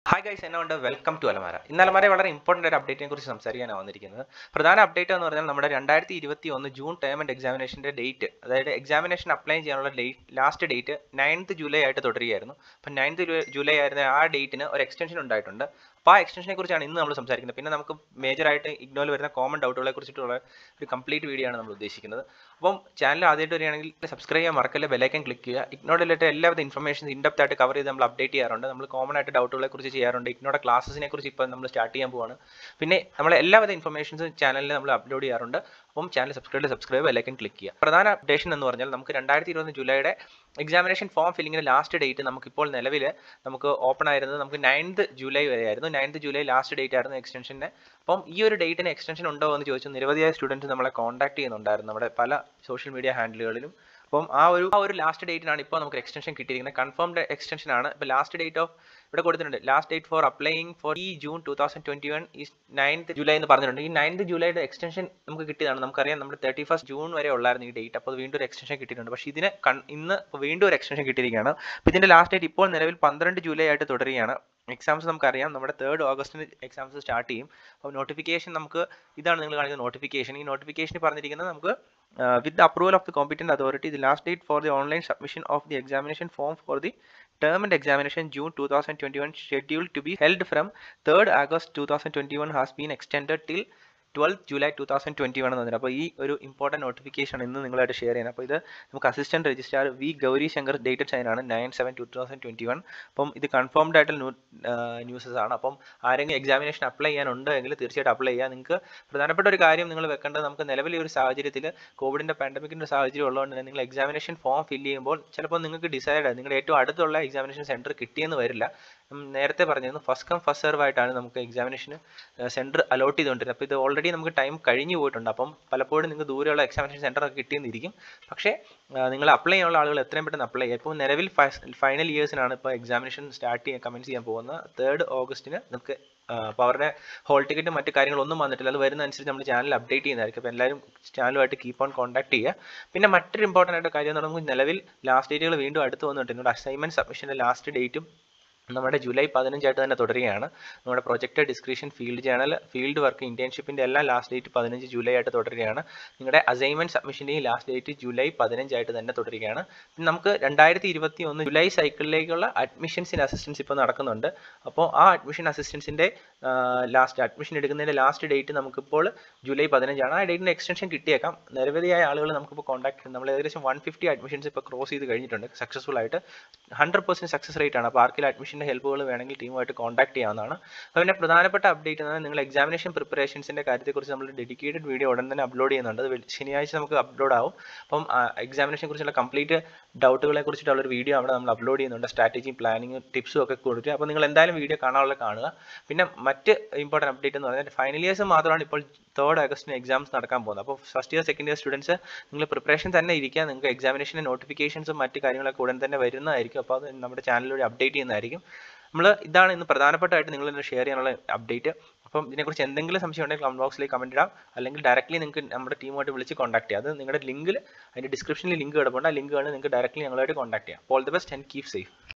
hi guys എന്നാ ഉണ്ട് welcome to അലമാര ഇന്ന് അലമാര വളരെ ഇമ്പോർട്ടൻ്റ് ഒരു അപ്ഡേറ്റിനെ കുറിച്ച് സംസാരിക്കാനാണ് വന്നിരിക്കുന്നത് പ്രധാന അപ്ഡേറ്റ് എന്ന് പറഞ്ഞാൽ നമ്മുടെ രണ്ടായിരത്തി ഇരുപത്തി ഒന്ന് ജൂൺ ടേം ആൻഡ് എക്സാമിനേഷൻ്റെ ഡേറ്റ് അതായത് എക്സാമിനേഷൻ അപ്ലൈ ചെയ്യാനുള്ള date last date ninth July ആയിട്ട് തുടരുകയായിരുന്നു അപ്പം നയൻത്ത് ജൂലൈ ആയിരുന്ന ആ ഡേറ്റിന് ഒരു എക്സ്റ്റൻഷൻ ഉണ്ടായിട്ടുണ്ട് അപ്പോൾ ആ എക്സ്റ്റൻഷനെ കുറിച്ചാണ് ഇന്ന് നമ്മൾ സംസാരിക്കുന്നത് പിന്നെ നമുക്ക് മേജറായിട്ട് ഇഗ്നോയിൽ വരുന്ന കോമൺ ഡൗട്ടുകളെ കുറിച്ചിട്ടുള്ള ഒരു കംപ്ലീറ്റ് വീഡിയോ ആണ് നമ്മൾ ഉദ്ദേശിക്കുന്നത് അപ്പം ചാനൽ ആദ്യമായിട്ട് വരികയാണെങ്കിൽ സബ്സ്ക്രൈബ് ചെയ്യാൻ മറക്കല്ല ബെലൈക്കൻ ക്ലിക്ക് ചെയ്യുക ഇഗ്നോയുടെ റിലേറ്റഡ് എല്ലാവിധ ഇൻഫർമേഷൻ ഇൻഡെപ്ത് ആയിട്ട് കവർ ചെയ്ത് നമ്മൾ അപ്ഡേറ്റ് ചെയ്യാറുണ്ട് നമ്മൾ കോമൺ ആയിട്ട് ഡൗട്ടുകളെ കുറിച്ച് ചെയ്യാറുണ്ട് ഇഗ്നോയുടെ ക്ലാസ്സിനെ കുറിച്ച് ഇപ്പോൾ നമ്മൾ സ്റ്റാർട്ട് ചെയ്യാൻ പോവാണ് പിന്നെ നമ്മൾ എല്ലാവിധ ഇൻഫർമേഷൻസും ചാനലിൽ നമ്മൾ അപ്ലോഡ് ചെയ്യാറുണ്ട് അപ്പം channel subscribe subscribe bell icon click ചെയ്യുക പ്രധാന അപ്ഡേഷൻ എന്ന് പറഞ്ഞാൽ നമുക്ക് രണ്ടായിരത്തി ഇരുപത് ജൂലൈയുടെ എക്സാമിനേഷൻ ഫോം ഫില്ലിങ്ങിൻ്റെ ലാസ്റ്റ് ഡേറ്റ് നമുക്കിപ്പോൾ നിലവിൽ നമുക്ക് ഓപ്പൺ ആയിരുന്നത് നമുക്ക് നയൻത് ജൂലൈ വരെ ആയിരുന്നു നയൻത് ജൂലൈ ലാസ്റ്റ് ഡേറ്റ് ആയിരുന്നു എക്സ്റ്റൻഷൻ്റെ അപ്പം ഈ ഒരു ഡേറ്റിന് എക്സ്റ്റൻഷൻ ഉണ്ടോ എന്ന് ചോദിച്ചു നിരവധിയായ സ്റ്റുഡൻസ് നമ്മളെ കോൺടാക്ട് ചെയ്യുന്നുണ്ടായിരുന്നു നമ്മുടെ പല സോഷ്യൽ മീഡിയ ഹാൻഡിലുകളിലും അപ്പം ആ ഒരു ആ ഒരു ലാസ്റ്റ് ഡേറ്റിനാണ് ഇപ്പോൾ നമുക്ക് എക്സ്റ്റൻഷൻ കിട്ടിയിരിക്കുന്നത് കൺഫേംഡ് എക്സ്റ്റൻഷൻ ആണ് ഇപ്പോൾ ലാസ്റ്റ് ഡേറ്റ് ഓഫ് ഇവിടെ കൊടുത്തിട്ടുണ്ട് last date for applying for ഈ June two thousand twenty one ഈ നയൻത്ത് ജൂലൈ എന്ന് പറഞ്ഞിട്ടുണ്ട് ഈ നയൻത്ത് ജൂലൈയുടെ എക്സ്റ്റൻഷൻ നമുക്ക് കിട്ടിയതാണ് നമുക്കറിയാം നമ്മുടെ തേർട്ടി ഫസ്റ്റ് ജൂൺ വരെ ഉള്ളായിരുന്നു ഈ ഡേറ്റ് അപ്പോൾ വീണ്ടും ഒരു എക്സ്റ്റൻഷൻ കിട്ടിയിട്ടുണ്ട് പക്ഷേ ഇതിന് കൺ- ഇന്ന് ഇപ്പോൾ വീണ്ടും ഒരു എക്സ്റ്റൻഷൻ കിട്ടിയിരിക്കുകയാണ് അപ്പോൾ ഇതിൻ്റെ ലാസ്റ്റ് ഡേറ്റ് ഇപ്പോൾ നിലവിൽ പന്ത്രണ്ട് ജൂലൈ ആയിട്ട് തുടരുകയാണ് എക്സാംസ് നമുക്കറിയാം നമ്മുടെ തേർഡ് ഓഗസ്റ്റിന് എക്സാംസ് സ്റ്റാർട്ട് ചെയ്യും അപ്പോൾ നോട്ടിഫിക്കേഷൻ നമുക്ക് ഇതാണ് നിങ്ങൾ കാണിക്കുന്ന നോട്ടിഫിക്കേഷൻ ഈ നോട്ടിഫിക്കേഷനിൽ പറഞ്ഞിരിക്കുന്നത് നമുക്ക് with the approval of the competent authority the last date for the online submission of the examination form for the term and examination June 2021 scheduled to be held from 3rd August 2021 has been extended till 12th July two thousand twenty one എന്ന് പറഞ്ഞത് അപ്പോൾ ഈ ഒരു important notification ഇന്ന് നിങ്ങളായിട്ട് share ചെയ്യണം അപ്പോൾ ഇത് നമുക്ക് assistant registrar V Gauri Shankar dated sign ആണ് nine seven two thousand twenty one അപ്പം ഇത് കൺഫേംഡ് ആയിട്ടുള്ള ന്യൂസസ് ആണ് അപ്പം ആരെങ്കിലും എക്സാമിനേഷൻ അപ്ലൈ ചെയ്യാനുണ്ട് എങ്കിൽ തീർച്ചയായിട്ടും അപ്ലൈ ചെയ്യുക നിങ്ങൾക്ക് പ്രധാനപ്പെട്ട ഒരു കാര്യം നിങ്ങൾ വെക്കേണ്ടത് നമുക്ക് നിലവിലെ ഒരു സാഹചര്യത്തിൽ കോവിഡിൻ്റെ പാൻഡമിക്കിൻ്റെ സാഹചര്യം ഉള്ളതുകൊണ്ട് തന്നെ നിങ്ങൾ എക്സാമിനേഷൻ ഫോം ഫില്ല് ചെയ്യുമ്പോൾ ചിലപ്പോൾ നിങ്ങൾക്ക് ഡിസൈഡ് നിങ്ങളുടെ ഏറ്റവും അടുത്തുള്ള എക്സാമിനേഷൻ സെൻറ്റർ കിട്ടിയെന്ന് വരില്ല ഉം, നേരത്തെ പറഞ്ഞിരുന്നു ഫസ്റ്റ് കം ഫസ്റ്റ് സെർവ് ആയിട്ടാണ് നമുക്ക് എക്സാമിനേഷന് സെൻറ്റർ അലോട്ട് ചെയ്തുകൊണ്ടിരുന്നത് അപ്പോൾ ഇത് ഓൾറെഡി നമുക്ക് ടൈം കഴിഞ്ഞു പോയിട്ടുണ്ട് അപ്പം പലപ്പോഴും നിങ്ങൾക്ക് ദൂരെയുള്ള എക്സാമിനേഷൻ സെൻറ്റർ ഒക്കെ കിട്ടിയെന്നിരിക്കും പക്ഷേ ആ, നിങ്ങൾ അപ്ലൈ ചെയ്യാനുള്ള ആളുകൾ എത്രയും പെട്ടെന്ന് അപ്ലൈ ചെയ്യുക ഇപ്പോൾ നിലവിൽ ഫൈനൽ ഇയേഴ്സിനാണ് ഇപ്പോൾ എക്സാമിനേഷൻ സ്റ്റാർട്ട് ചെയ്യാൻ കമൻസ് ചെയ്യാൻ പോകുന്നത് തേർഡ് ഓഗസ്റ്റിന് നമുക്ക് അപ്പോൾ അവരുടെ ഹോൾ ടിക്കറ്റും മറ്റു കാര്യങ്ങളൊന്നും വന്നിട്ടില്ല അത് വരുന്ന അനുസരിച്ച് നമ്മൾ ചാനൽ അപ്ഡേറ്റ് ചെയ്യുന്നതായിരിക്കും അപ്പോൾ എല്ലാവരും ചാനലുമായിട്ട് കീപ്പ് ഓൺ കോൺടാക്ട് ചെയ്യുക പിന്നെ മറ്റൊരു ഇമ്പോർട്ടൻ്റ് ആയിട്ട് കാര്യം എന്ന് പറയുമ്പോൾ നിലവിൽ ലാസ്റ്റ് ഡേറ്റുകൾ വീണ്ടും അടുത്ത് വന്നിട്ടുണ്ട് നിങ്ങളുടെ അസൈൻമെൻറ്റ് സബ്മിഷൻ്റെ ലാസ്റ്റ് ഡേറ്റും നമ്മുടെ ജൂലൈ പതിനഞ്ചായിട്ട് തന്നെ തുടരുകയാണ് നമ്മുടെ project description field channel field work ഇന്റേൺഷിപ്പിൻ്റെ എല്ലാം ലാസ്റ്റ് ഡേറ്റ് പതിനഞ്ച് ജൂലൈ ആയിട്ട് തുടരുകയാണ് നിങ്ങളുടെ അസൈൻമെൻറ്റ് സബ്മിഷൻ്റെയും ലാസ്റ്റ് ഡേറ്റ് ജൂലൈ പതിനഞ്ചായിട്ട് തന്നെ തുടരുകയാണ് പിന്നെ നമുക്ക് രണ്ടായിരത്തി ഇരുപത്തി ഒന്ന് ജൂലൈ സൈക്കിളിലേക്കുള്ള അഡ്മിഷൻസിൻ്റെ അസിസ്റ്റൻസ് ഇപ്പോൾ നടക്കുന്നുണ്ട് അപ്പോൾ ആ അഡ്മിഷൻ അസിസ്റ്റൻസിൻ്റെ ലാസ്റ്റ് അഡ്മിഷൻ എടുക്കുന്നതിൻ്റെ ലാസ്റ്റ് ഡേറ്റ് നമുക്കിപ്പോൾ ജൂലൈ പതിനഞ്ചാണ് ആ ഡേറ്റിന് എക്സ്റ്റൻഷൻ കിട്ടിയേക്കാം നിരവധിയായ ആളുകൾ നമുക്കിപ്പോൾ കോൺടാക്ട് ചെയ്യുന്നത് നമ്മൾ ഏകദേശം വൺ ഫിഫ്റ്റി അഡ്മിഷൻസ് ഇപ്പോൾ ക്രോസ് ചെയ്ത് കഴിഞ്ഞിട്ടുണ്ട് സക്സസ്ഫുൾ ആയിട്ട് ഹൺഡ്രഡ് പെർസെൻറ്റ് സക്സസ് റേറ്റ് ആണ് അപ്പോൾ ആർക്കെങ്കിലും അഡ്മിഷൻ്റെ ഹെൽപ്പുകൾ വേണമെങ്കിൽ ടീമുമായിട്ട് കോൺടാക്ട് ചെയ്യാവുന്നതാണ് അപ്പോൾ പിന്നെ പ്രധാനപ്പെട്ട അപ്ഡേറ്റ് എന്ന് പറഞ്ഞാൽ നിങ്ങൾ എക്സാമിനേഷൻ പ്രിപ്പറേഷൻസിൻ്റെ കാര്യത്തെക്കുറിച്ച് നമ്മൾ ഡെഡിക്കേറ്റഡ് വീഡിയോ ഉടൻ തന്നെ അപ്ലോഡ് ചെയ്യുന്നുണ്ട് അത് വെള്ളി- ശനിയാഴ്ച നമുക്ക് അപ്ലോഡ് ആവും അപ്പം എക്സാമിനേഷനെ കുറിച്ചുള്ള കംപ്ലീറ്റ് ഡൗട്ടുകളെ കുറിച്ചിട്ടുള്ള ഒരു വീഡിയോ അവിടെ നമ്മൾ അപ്ലോഡ് ചെയ്യുന്നുണ്ട് സ്ട്രാറ്റജിയും പ്ലാനിങ്ങും ടിപ്സും ഒക്കെ കൊടുത്തിട്ട് അപ്പോൾ നിങ്ങൾ എന്തായാലും വീഡിയോ കാണാനുള്ള കാണുക പിന്നെ മറ്റ് ഇമ്പോർട്ടൻറ്റ് അപ്ഡേറ്റ് എന്ന് പറഞ്ഞാൽ ഫൈനൽ ഇയേഴ്സ് മാത്രമാണ് ഇപ്പോൾ തേർഡ് ആഗസ്റ്റിന് എക്സാംസ് നടക്കാൻ പോകുന്നത് അപ്പോൾ first year second year students നിങ്ങൾ പ്രിപ്പറേഷൻ തന്നെ ഇരിക്കുക നിങ്ങൾക്ക് എക്സാമിനേഷൻ്റെ നോട്ടിഫിക്കേഷൻസും മറ്റ് കാര്യങ്ങളൊക്കെ ഉടൻ തന്നെ വരുന്നതായിരിക്കും അപ്പോൾ അത് നമ്മുടെ ചാനലിലൂടെ അപ്ഡേറ്റ് ചെയ്യുന്നതായിരിക്കും നമ്മൾ ഇതാണ് ഇന്ന് പ്രധാനപ്പെട്ടായിട്ട് നിങ്ങൾ ഇന്ന് ഷെയർ ചെയ്യാനുള്ള അപ്ഡേറ്റ് അപ്പം ഇതിനെക്കുറിച്ച് എന്തെങ്കിലും സംശയം ഉണ്ടെങ്കിൽ കമന്റ് ബോക്സിൽ കമന്റ് ഇടാം അല്ലെങ്കിൽ ഡയറക്റ്റ്ലി നിങ്ങൾക്ക് നമ്മുടെ ടീമുമായിട്ട് വിളിച്ച് കോൺടാക്ട് ചെയ്യാം അത് നിങ്ങളുടെ ലിങ്കിൽ അതിൻ്റെ ഡിസ്ക്രിപ്ഷനിൽ ലിങ്ക് കിടപ്പുണ്ട് ആ ലിങ്ക് വേണമെങ്കിൽ നിങ്ങൾക്ക് ഡയറക്റ്റ്ലി ഞങ്ങളുമായിട്ട് കോൺടാക്ട് ചെയ്യാം all the best and keep safe